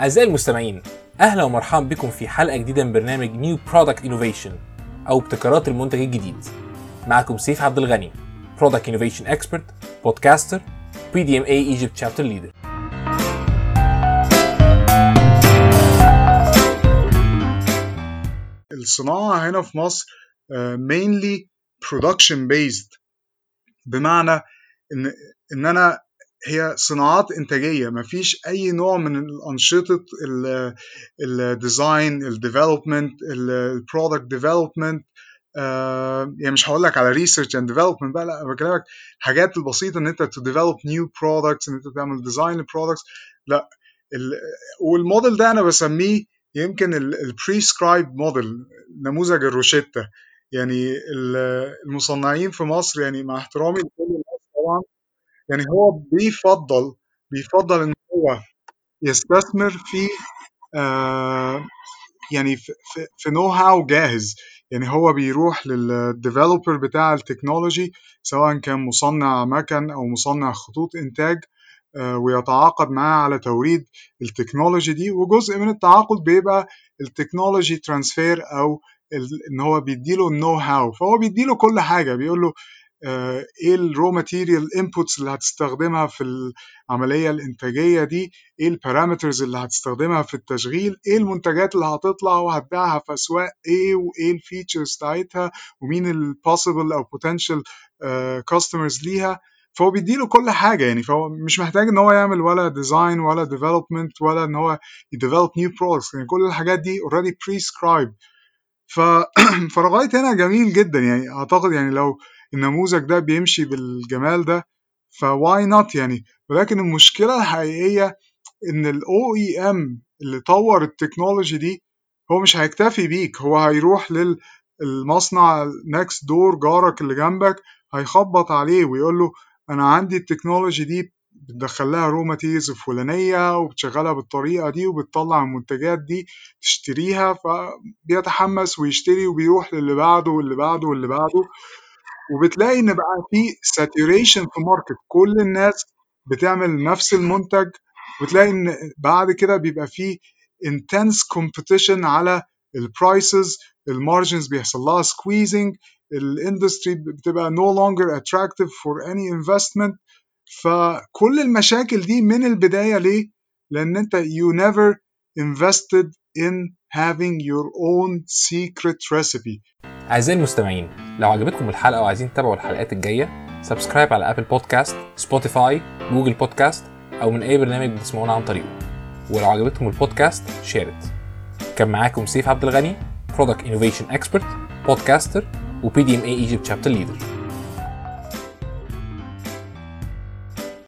أعزائي المستمعين أهلا ومرحبا بكم في حلقة جديدة من برنامج نيو برودكت انوفيشن أو ابتكارات المنتج الجديد معكم سيف عبد الغني برودكت انوفيشن اكسبرت بودكاستر بي دي ام اي ايجيبت شابتر ليدر الصناعة هنا في مصر uh, mainly production based بمعنى ان ان انا هي صناعات انتاجيه ما فيش اي نوع من الانشطه الديزاين الديفلوبمنت البرودكت ديفلوبمنت يعني مش هقول لك على ريسيرش اند ديفلوبمنت بقى لا بكلمك حاجات البسيطه ان انت تو ديفلوب نيو برودكتس ان انت تعمل ديزاين لبرودكتس لا والموديل ده انا بسميه يمكن البريسكرايب موديل نموذج الروشيتا يعني المصنعين في مصر يعني مع احترامي لكل الناس طبعا يعني هو بيفضل بيفضل ان هو يستثمر في آه يعني في, في نو هاو جاهز يعني هو بيروح للديفلوبر بتاع التكنولوجي سواء كان مصنع مكن او مصنع خطوط انتاج آه ويتعاقد معاه على توريد التكنولوجي دي وجزء من التعاقد بيبقى التكنولوجي ترانسفير او ان هو بيديله النو هاو فهو بيديله كل حاجه بيقول له ايه الرو ماتيريال انبوتس اللي هتستخدمها في العمليه الانتاجيه دي ايه البارامترز اللي هتستخدمها في التشغيل ايه المنتجات اللي هتطلع وهتبيعها في اسواق ايه وايه الفيتشرز بتاعتها ومين البوسيبل او بوتنشال كاستمرز ليها فهو بيديله كل حاجه يعني فهو مش محتاج ان هو يعمل ولا ديزاين ولا ديفلوبمنت ولا ان هو يديفلوب نيو برودكتس يعني كل الحاجات دي اوريدي بريسكرايب ف... فلغايه هنا جميل جدا يعني اعتقد يعني لو النموذج ده بيمشي بالجمال ده فواي نوت يعني ولكن المشكله الحقيقيه ان الاو اي ام اللي طور التكنولوجي دي هو مش هيكتفي بيك هو هيروح للمصنع نكست دور جارك اللي جنبك هيخبط عليه ويقول له انا عندي التكنولوجي دي بتدخل لها رو ماتيريالز فلانيه وبتشغلها بالطريقه دي وبتطلع المنتجات دي تشتريها فبيتحمس ويشتري وبيروح للي بعده واللي بعده واللي بعده وبتلاقي ان بقى في ساتوريشن في ماركت كل الناس بتعمل نفس المنتج وتلاقي ان بعد كده بيبقى في intense competition على البرايسز المارجنز بيحصل لها squeezing الاندستري بتبقى no longer attractive for any investment فكل المشاكل دي من البداية ليه؟ لأن أنت you never invested in having your own secret recipe أعزائي المستمعين لو عجبتكم الحلقة وعايزين تتابعوا الحلقات الجاية سبسكرايب على أبل بودكاست سبوتيفاي جوجل بودكاست أو من أي برنامج بتسمعونا عن طريقه ولو عجبتكم البودكاست شيرت كان معاكم سيف عبد الغني برودكت انوفيشن اكسبرت بودكاستر وبي دي ام اي ايجيبت شابتر ليدر